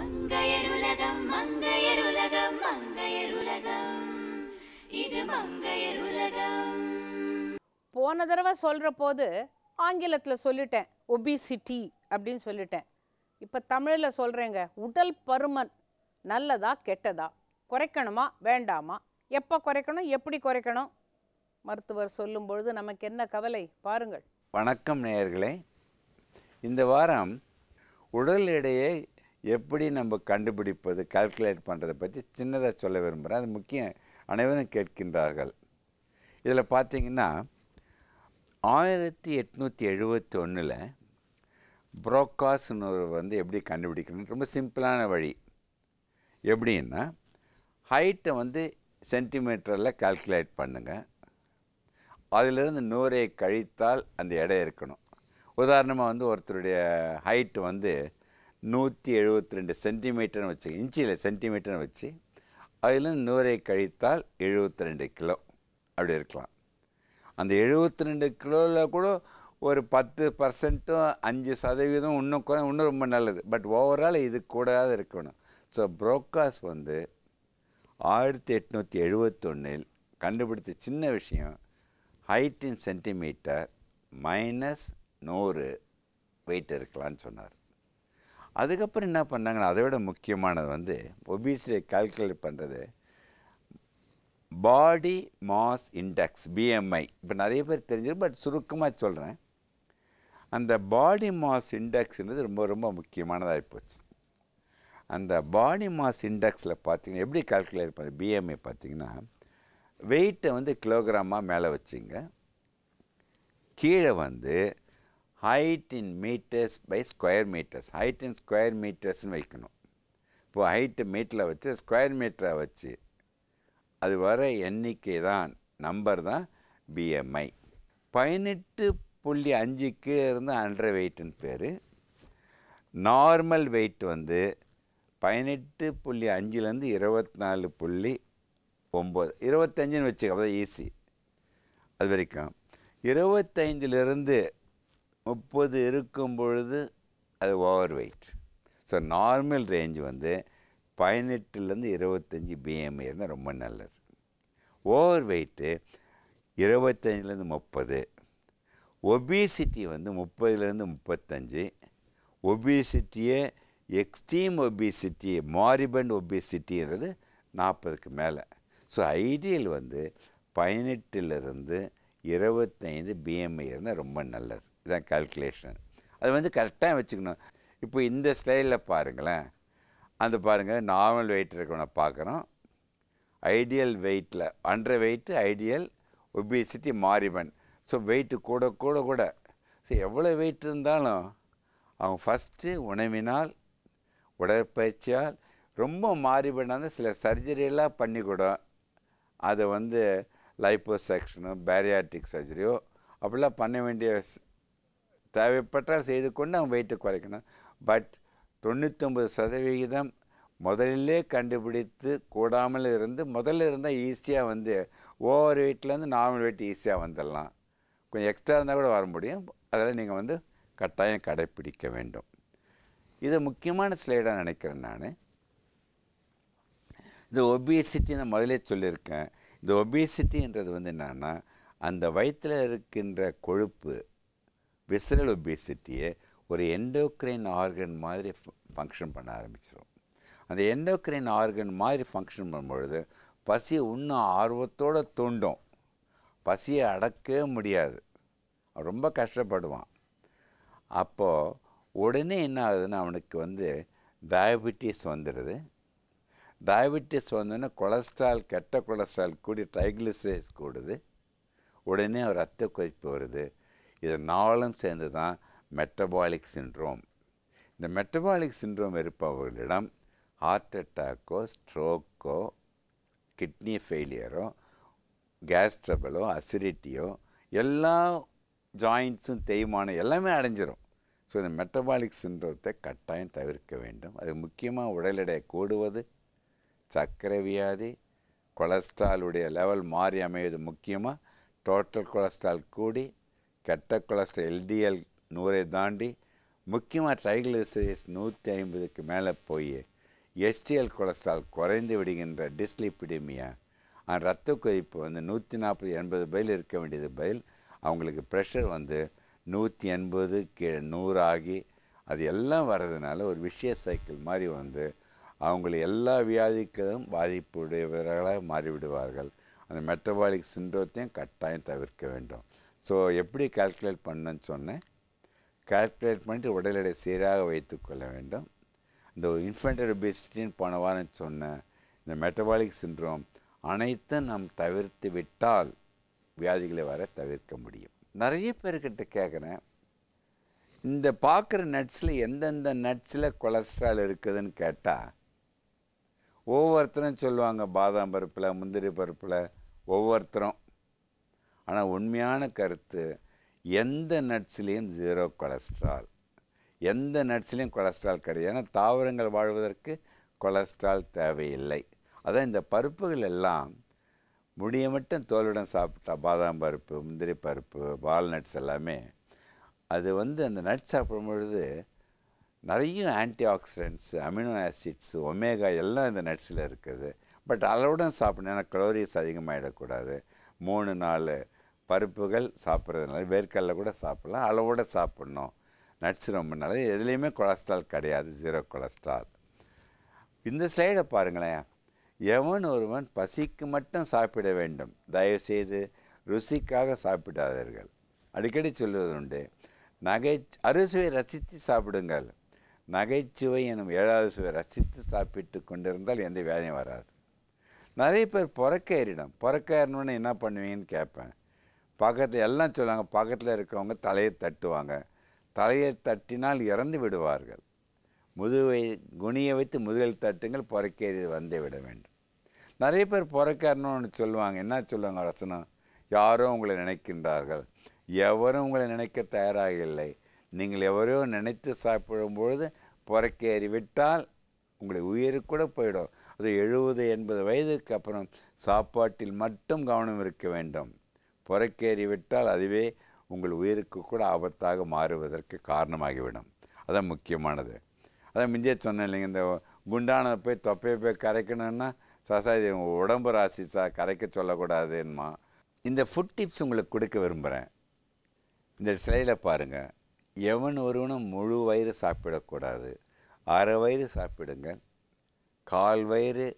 மங்கையருலகம் மங்கையருலகம் மங்கையருலகம் இது மங்கையருலகம் போன தடவை சொல்கிற போது ஆங்கிலத்தில் சொல்லிட்டேன் ஒபிசிட்டி அப்படின்னு சொல்லிட்டேன் இப்போ தமிழில் சொல்கிறேங்க உடல் பருமன் நல்லதா கெட்டதா குறைக்கணுமா வேண்டாமா எப்போ குறைக்கணும் எப்படி குறைக்கணும் மருத்துவர் சொல்லும் பொழுது நமக்கு என்ன கவலை பாருங்கள் வணக்கம் நேயர்களே இந்த வாரம் உடல் எடையை எப்படி நம்ம கண்டுபிடிப்பது கால்குலேட் பண்ணுறதை பற்றி சின்னதாக சொல்ல விரும்புகிறேன் அது முக்கியம் அனைவரும் கேட்கின்றார்கள் இதில் பார்த்தீங்கன்னா ஆயிரத்தி எட்நூற்றி எழுபத்தி ஒன்றில் புரோக்காஸ்னு வந்து எப்படி கண்டுபிடிக்கணும் ரொம்ப சிம்பிளான வழி எப்படின்னா ஹைட்டை வந்து சென்டிமீட்டரில் கால்குலேட் பண்ணுங்கள் அதிலிருந்து நூறை கழித்தால் அந்த எடை இருக்கணும் உதாரணமாக வந்து ஒருத்தருடைய ஹைட்டு வந்து நூற்றி எழுபத்தி ரெண்டு சென்டிமீட்டர்னு வச்சு இன்ச்சில் சென்டிமீட்டர்னு வச்சு அதிலிருந்து நூறை கழித்தால் எழுபத்தி ரெண்டு கிலோ அப்படி இருக்கலாம் அந்த எழுபத்தி ரெண்டு கிலோவில் கூட ஒரு பத்து பர்சன்ட்டும் அஞ்சு சதவீதம் இன்னும் குறை இன்னும் ரொம்ப நல்லது பட் ஓவரால் இது கூடாது இருக்கணும் ஸோ புரோக்காஸ் வந்து ஆயிரத்தி எட்நூற்றி எழுபத்தொன்னில் கண்டுபிடித்த சின்ன விஷயம் ஹைட் இன் சென்டிமீட்டர் மைனஸ் நூறு வெயிட் இருக்கலாம்னு சொன்னார் அதுக்கப்புறம் என்ன பண்ணாங்கன்னா அதை விட முக்கியமானது வந்து ஒபிசியை கால்குலேட் பண்ணுறது பாடி மாஸ் இண்டெக்ஸ் பிஎம்ஐ இப்போ நிறைய பேர் தெரிஞ்சிருக்கு பட் சுருக்கமாக சொல்கிறேன் அந்த பாடி மாஸ் இண்டெக்ஸ்ன்றது ரொம்ப ரொம்ப முக்கியமானதாகி போச்சு அந்த பாடி மாஸ் இண்டெக்ஸில் பார்த்தீங்கன்னா எப்படி கால்குலேட் பண்ண பிஎம்ஐ பார்த்தீங்கன்னா வெயிட்டை வந்து கிலோகிராமாக மேலே வச்சுங்க கீழே வந்து height in metres by square metres height in square மீட்டர்ஸ்னு வைக்கணும் இப்போது ஹைட்டு மீட்டரில் வச்சு ஸ்கொயர் மீட்டரை வச்சு அது வர எண்ணிக்கை தான் நம்பர் தான் பிஎம்ஐ பதினெட்டு புள்ளி அஞ்சு கீழே இருந்து அண்டர் வெயிட்டுன்னு பேர் நார்மல் வெயிட் வந்து பதினெட்டு புள்ளி அஞ்சுலேருந்து இருபத்தி நாலு புள்ளி ஒம்பது இருபத்தஞ்சுன்னு வச்சுக்க அதான் ஈஸி அது வரைக்கும் இருபத்தைந்திலிருந்து முப்பது இருக்கும் பொழுது அது over weight so normal range வந்து பதினெட்டுலேருந்து இருபத்தஞ்சி பிஎம்ஐ இருந்தால் ரொம்ப நல்லது ஓவர் வெயிட்டு இருபத்தஞ்சிலேருந்து முப்பது ஒபிசிட்டி வந்து முப்பதுலேருந்து முப்பத்தஞ்சு ஒபிசிட்டியே எக்ஸ்ட்ரீம் ஒபிசிட்டி மாரிபண்ட் ஒபிசிட்டின்றது நாற்பதுக்கு மேலே ஸோ ஐடியல் வந்து பதினெட்டுலேருந்து இருபத்தைந்து பிஎம்ஐ இருந்தால் ரொம்ப நல்லது இதுதான் கால்குலேஷன் அது வந்து கரெக்டாக வச்சுக்கணும் இப்போ இந்த ஸ்டைலில் பாருங்களேன் அந்த பாருங்கள் நார்மல் வெயிட் இருக்கவனை பார்க்குறோம் ஐடியல் வெயிட்டில் அண்டர் வெயிட்டு ஐடியல் ஒபிசிட்டி மாரிபன் ஸோ வெயிட்டு கூட கூட கூட ஸோ எவ்வளோ வெயிட் இருந்தாலும் அவங்க ஃபஸ்ட்டு உணவினால் உடற்பயிற்சியால் ரொம்ப மாறிபடாத சில சர்ஜரியெல்லாம் பண்ணி கூட அதை வந்து லைப்போசெக்ஷனோ பேரியாட்டிக் சர்ஜரியோ அப்படிலாம் பண்ண வேண்டிய ஸ்- தேவைப்பட்டால் செய்து கொண்டு அவங்க வெயிட்டை குறைக்கணும் பட் தொண்ணூத்தொம்பது சதவிகிதம் முதலிலே கண்டுபிடித்து கூடாமல் இருந்து முதல்ல இருந்தால் ஈஸியாக வந்து ஓவர் வெயிட்லேருந்து நார்மல் வெயிட் ஈஸியாக வந்துடலாம் கொஞ்சம் எக்ஸ்ட்ரா இருந்தால் கூட வர முடியும் அதெல்லாம் நீங்கள் வந்து கட்டாயம் கடைப்பிடிக்க வேண்டும் இது முக்கியமான ஸ்லைடாக நினைக்கிறேன் நான் இந்த ஒபிசிட்டி நான் முதலே சொல்லியிருக்கேன் இந்த ஒபிசிட்டின்றது வந்து என்னன்னா அந்த வயிற்றில் இருக்கின்ற கொழுப்பு விசரல் ஒபிசிட்டியை ஒரு எண்டோக்ரைன் ஆர்கன் மாதிரி ஃபங்க்ஷன் பண்ண ஆரம்பிச்சிடும் அந்த எண்டோக்ரைன் ஆர்கன் மாதிரி ஃபங்க்ஷன் பண்ணும்பொழுது பசியை இன்னும் ஆர்வத்தோடு தூண்டும் பசியை அடக்கவே முடியாது அவன் ரொம்ப கஷ்டப்படுவான் அப்போது உடனே என்ன ஆகுதுன்னா அவனுக்கு வந்து டயபெட்டிஸ் வந்துடுது டயபெட்டிஸ் வந்தோடனே கொலஸ்ட்ரால் கெட்ட கொலஸ்ட்ரால் கூடி ட்ரைக்ளிசரைட்ஸ் கூடுது உடனே ஒரு ரத்த கொதிப்பு வருது இது நாளும் சேர்ந்து தான் மெட்டபாலிக் சிண்ட்ரோம் இந்த மெட்டபாலிக் சிண்ட்ரோம் இருப்பவர்களிடம் ஹார்ட் அட்டாக்கோ ஸ்ட்ரோக்கோ கிட்னி ஃபெயிலியரோ கேஸ் ட்ரபிளோ அசிடிட்டியோ எல்லா ஜாயிண்ட்ஸும் தேய்மானம் எல்லாமே அடைஞ்சிரும் ஸோ இந்த மெட்டபாலிக் சிண்ட்ரோத்தை கட்டாயம் தவிர்க்க வேண்டும் அது முக்கியமாக உடல் எடை கூடுவது சர்க்கரை வியாதி கொலஸ்ட்ராலுடைய லெவல் மாறி அமைவது முக்கியமாக டோட்டல் கொலஸ்ட்ரால் கூடி கெட்ட கொலஸ்ட்ரால் எல்டிஎல் நூறை தாண்டி முக்கியமாக ட்ரைகிளிசரைட்ஸ் நூற்றி ஐம்பதுக்கு மேலே போய் எஸ்டிஎல் கொலஸ்ட்ரால் குறைந்து விடுகின்ற டிஸ்லிபிடிமியா ரத்த கொதிப்பு வந்து நூற்றி நாற்பது எண்பது பைல் இருக்க வேண்டியது பைல் அவங்களுக்கு ப்ரெஷர் வந்து நூற்றி எண்பது கீழே நூறு ஆகி அது எல்லாம் வர்றதுனால ஒரு விஷய சைக்கிள் மாதிரி வந்து அவங்களை எல்லா வியாதிகளும் பாதிப்புடையவர்களாக மாறிவிடுவார்கள் அந்த மெட்டபாலிக் சிண்ட்ரோத்தையும் கட்டாயம் தவிர்க்க வேண்டும் ஸோ எப்படி கால்குலேட் பண்ணேன்னு சொன்னேன் கால்குலேட் பண்ணிட்டு உடல் எடை சீராக வைத்துக்கொள்ள வேண்டும் இந்த இன்ஃபென்டர் ஒபிசிட்டின்னு போன வாரம் சொன்ன இந்த மெட்டபாலிக் சிண்ட்ரோம் அனைத்தும் நாம் தவிர்த்து விட்டால் வியாதிகளை வர தவிர்க்க முடியும் நிறைய பேர்கிட்ட கேட்குறேன் இந்த பார்க்குற நட்ஸில் எந்தெந்த நட்ஸில் கொலஸ்ட்ரால் இருக்குதுன்னு கேட்டால் ஒவ்வொருத்தரும் சொல்லுவாங்க பாதாம் பருப்பில் முந்திரி பருப்பில் ஒவ்வொருத்தரும் ஆனால் உண்மையான கருத்து எந்த நட்ஸ்லேயும் ஜீரோ கொலஸ்ட்ரால் எந்த நட்ஸ்லேயும் கொலஸ்ட்ரால் கிடையாது ஏன்னா தாவரங்கள் வாழ்வதற்கு கொலஸ்ட்ரால் தேவையில்லை அதான் இந்த பருப்புகள் எல்லாம் முடிய மட்டும் தோலுடன் சாப்பிட்டா பாதாம் பருப்பு முந்திரி பருப்பு வால்நட்ஸ் எல்லாமே அது வந்து அந்த நட்ஸ் சாப்பிடும் பொழுது நிறைய antioxidants amino acids omega எல்லாம் இந்த நட்ஸில் இருக்குது பட் அளவுடன் சாப்பிடணும் ஏன்னா கலோரிஸ் அதிகமாகிடக்கூடாது மூணு நாலு பருப்புகள் சாப்பிட்றதுனால வேர்க்கடலை கூட சாப்பிடலாம் அளவோடு சாப்பிட்ணும் நட்ஸ் ரொம்ப நல்லது எதுலேயுமே கொலஸ்ட்ரால் கிடையாது ஜீரோ கொலஸ்ட்ரால் இந்த ஸ்லைடை பாருங்களேன் எவன் ஒருவன் பசிக்கு மட்டும் சாப்பிட வேண்டும் தயவுசெய்து ருசிக்காக சாப்பிடாதீர்கள் அடிக்கடி சொல்வது உண்டு நகை அறுசுவை ரசித்து சாப்பிடுங்கள் நகைச்சுவை எனும் ஏழாவது சுவை ரசித்து சாப்பிட்டு கொண்டிருந்தால் எந்த வியாதியும் வராது நிறைய பேர் புறக்க ஏறிடும் புறக்க ஏறினோன்னு என்ன பண்ணுவீங்கன்னு கேட்பேன் பக்கத்தில் எல்லாம் சொல்லுவாங்க பக்கத்தில் இருக்கவங்க தலையை தட்டுவாங்க தலையை தட்டினால் இறந்து விடுவார்கள் முதுவை குனிய வைத்து முதுகில் தட்டுங்கள் புறக்கேறி வந்தே விட வேண்டும் நிறைய பேர் புறக்காரணும்னு சொல்லுவாங்க என்ன சொல்லுவாங்க வசனம் யாரோ உங்களை நினைக்கின்றார்கள் எவரும் உங்களை நினைக்க தயாராக இல்லை நீங்கள் எவரோ நினைத்து சாப்பிடும் பொழுது புறக்கேறி விட்டால் உங்களுடைய உயிர் கூட போயிடும் அது எழுபது எண்பது வயதுக்கு அப்புறம் சாப்பாட்டில் மட்டும் கவனம் இருக்க வேண்டும் புறக்கேறி விட்டால் அதுவே உங்கள் உயிருக்கு கூட ஆபத்தாக மாறுவதற்கு காரணமாகிவிடும் அதான் முக்கியமானது அதான் முந்தைய சொன்னேன் இல்லைங்க இந்த குண்டானதை போய் தொப்பையை போய் கரைக்கணும்னா சசாதி உங்கள் உடம்பு ராசி சா கரைக்க சொல்லக்கூடாதுன்மா இந்த ஃபுட் டிப்ஸ் உங்களுக்கு கொடுக்க விரும்புகிறேன் இந்த ஸ்லைடில் பாருங்கள் எவன் ஒருவனும் முழு வயிறு சாப்பிடக்கூடாது அரை வயிறு சாப்பிடுங்கள் கால் வயிறு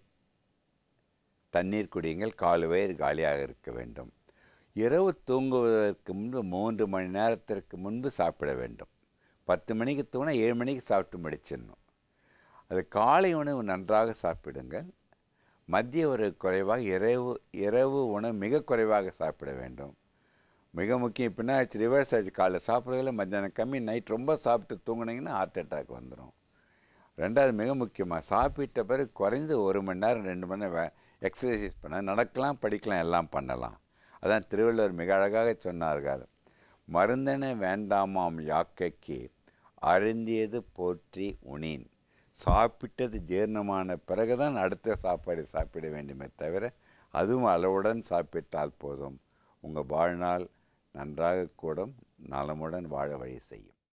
தண்ணீர் குடியுங்கள் கால் வயிறு காலியாக இருக்க வேண்டும் இரவு தூங்குவதற்கு முன்பு மூன்று மணி நேரத்திற்கு முன்பு சாப்பிட வேண்டும் பத்து மணிக்கு தூங்கினா ஏழு மணிக்கு சாப்பிட்டு முடிச்சிடணும் அது காலை உணவு நன்றாக சாப்பிடுங்கள் மதிய உணவு குறைவாக இரவு இரவு உணவு மிக குறைவாக சாப்பிட வேண்டும் மிக முக்கியம் இப்படின்னா ஆச்சு ரிவர்ஸ் ஆச்சு காலைல சாப்பிட்றதுல மத்தியானம் கம்மி நைட் ரொம்ப சாப்பிட்டு தூங்குனீங்கன்னா ஹார்ட் அட்டாக் வந்துடும் ரெண்டாவது மிக முக்கியமாக சாப்பிட்ட பிறகு குறைந்து ஒரு மணி நேரம் ரெண்டு மணி நேரம் எக்ஸசைஸ் பண்ண நடக்கலாம் படிக்கலாம் எல்லாம் பண்ணலாம் அதான் திருவள்ளுவர் மிக அழகாக சொன்னார்கள் மருந்தென வேண்டாமாம் யாக்கைக்கு அருந்தியது போற்றி உணீன் சாப்பிட்டது ஜீரணமான பிறகுதான் அடுத்த சாப்பாடு சாப்பிட வேண்டுமே தவிர அதுவும் அளவுடன் சாப்பிட்டால் போதும் உங்கள் வாழ்நாள் நன்றாக கூடும் நலமுடன் வாழ வழி செய்யும்